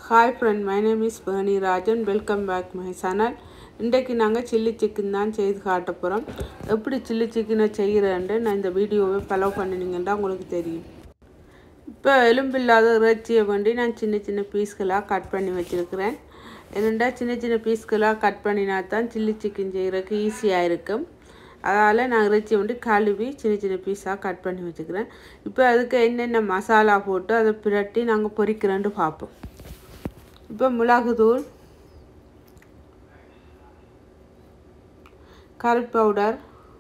hi friend my name is Barni Rajan welcome back my channel இன்றைக்கு நாங்கள் chilli chicken தான் செய்து காட்ட போகிறோம் எப்படி சில்லி சிக்கனை செய்கிறேன்ட்டு நான் இந்த வீடியோவை ஃபாலோ பண்ணினீங்கன்னா உங்களுக்கு தெரியும் இப்போ எலும்பில்லாத இறைச்சியை வேண்டி நான் சின்ன சின்ன பீஸ்களாக கட் பண்ணி வச்சுருக்கிறேன் என்னென்னா சின்ன சின்ன பீஸ்களாக கட் பண்ணினா தான் சில்லி சிக்கன் செய்கிறதுக்கு ஈஸியாக இருக்கும் அதனால் நான் இறைச்சி வந்து கழுவி சின்ன சின்ன பீஸாக கட் பண்ணி வச்சுக்கிறேன் இப்போ அதுக்கு என்னென்ன மசாலா போட்டு அதை பிரட்டி நாங்கள் பொரிக்கிறேன்ட்டு பார்ப்போம் இப்போ மிளகுத்தூள் கரட் பவுடர்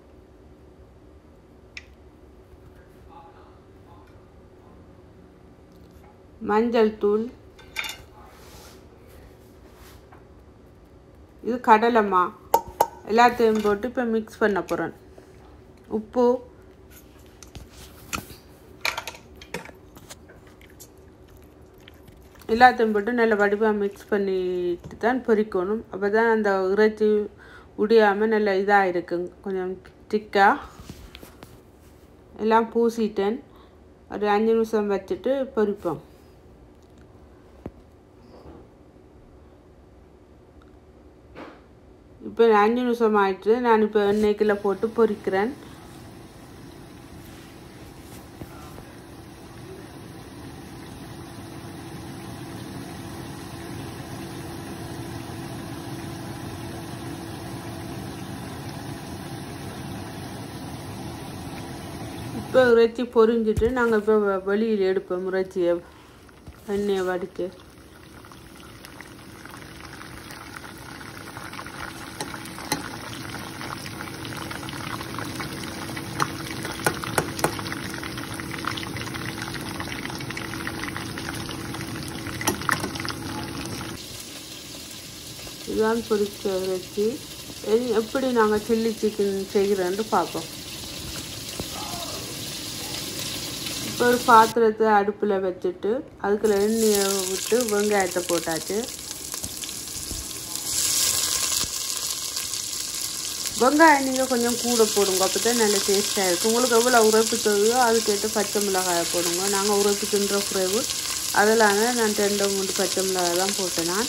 மஞ்சள் தூள் இது கடலைமா எல்லாத்தையும் போட்டு இப்போ மிக்ஸ் பண்ண போகிறேன் உப்பு எல்லாத்தையும் போட்டு நல்ல வடிவாக மிக்ஸ் பண்ணிட்டு தான் பொரிக்கணும் அப்போ தான் அந்த இறைச்சி உடியாமல் நல்ல இதாக இருக்கும் கொஞ்சம் திக்காக எல்லாம் பூசிட்டேன் ஒரு அஞ்சு நிமிஷம் வச்சுட்டு பொரிப்போம் இப்போ அஞ்சு நிமிஷம் ஆயிடுச்சு நான் இப்போ எண்ணெய்க்குள்ள போட்டு பொரிக்கிறேன் இப்போ இறைச்சி பொரிஞ்சிட்டு நாங்கள் இப்போ வெளியில் எடுப்போம் இறைச்சியை எண்ணெயை வடித்து இதுதான் பொரிச்ச இறைச்சி இனி எப்படி நாங்கள் சில்லி சிக்கன் செய்கிறோன்னு பார்ப்போம் இப்போ ஒரு பாத்திரத்தை அடுப்பில் வச்சுட்டு அதுக்குள்ள எண்ணெயை விட்டு வெங்காயத்தை போட்டாச்சு வெங்காயம் நீங்கள் கொஞ்சம் கூட போடுங்க அப்போ தான் நல்ல டேஸ்ட்டாக இருக்கும் உங்களுக்கு எவ்வளோ உரைப்பு தேவையோ அதுக்கேற்ற பச்சை மிளகாயை போடுங்க நாங்கள் உரைப்பு தின்ற குறைவு அதெல்லாம் நான் ரெண்டு மூணு பச்சை மிளகாய் தான் போட்டேன் நான்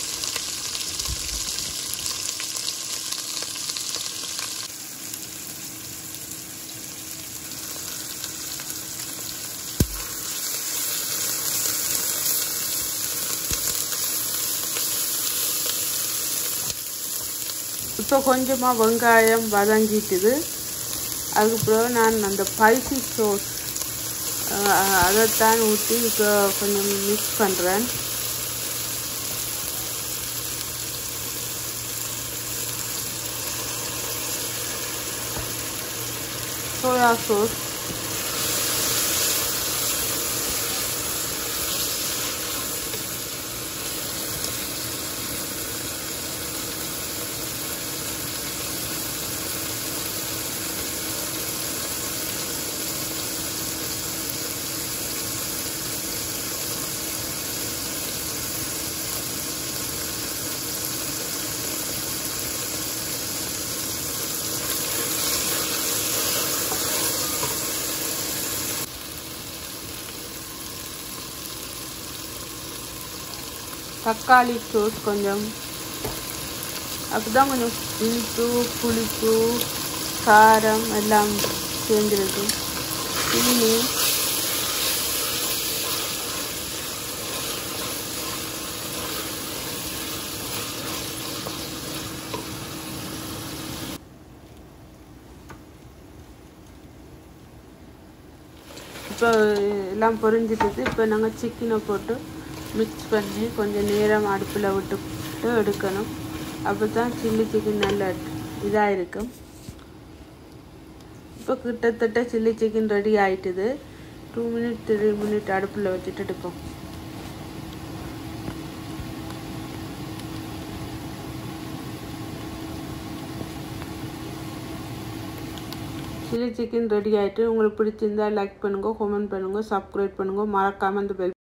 இப்போ கொஞ்சமாக வெங்காயம் வதங்கிட்டுது அதுக்கு பிறகு நான் அந்த ஸ்பைசி சோஸ் அதைத்தான் ஊற்றி இப்போ கொஞ்சம் மிக்ஸ் பண்ணுறேன் சோயா சோஸ் தக்காளி சோஸ் கொஞ்சம் அப்போதான் கொஞ்சம் இனிப்பு புளிப்பு காரம் எல்லாம் சேர்ந்துருக்கு சீனி இப்போ எல்லாம் பொரிஞ்சிட்டு இப்போ நாங்கள் சிக்கனை போட்டு மிக்ஸ் பண்ணி கொஞ்சம் நேரம் அடுப்பில் விட்டு எடுக்கணும் அப்போ தான் சில்லி சிக்கன் நல்ல இதாக இருக்கும் இப்போ கிட்டத்தட்ட சில்லி சிக்கன் ரெடி ஆயிட்டுது டூ மினிட் த்ரீ மினிட் அடுப்பில் வச்சுட்டு எடுப்போம் சில்லி சிக்கன் ரெடி ஆகிட்டு உங்களுக்கு பிடிச்சிருந்தா லைக் பண்ணுங்கள் கமெண்ட் பண்ணுங்கள் சப்ஸ்கிரைப் பண்ணுங்கள் மறக்காமல் இந்த பெல்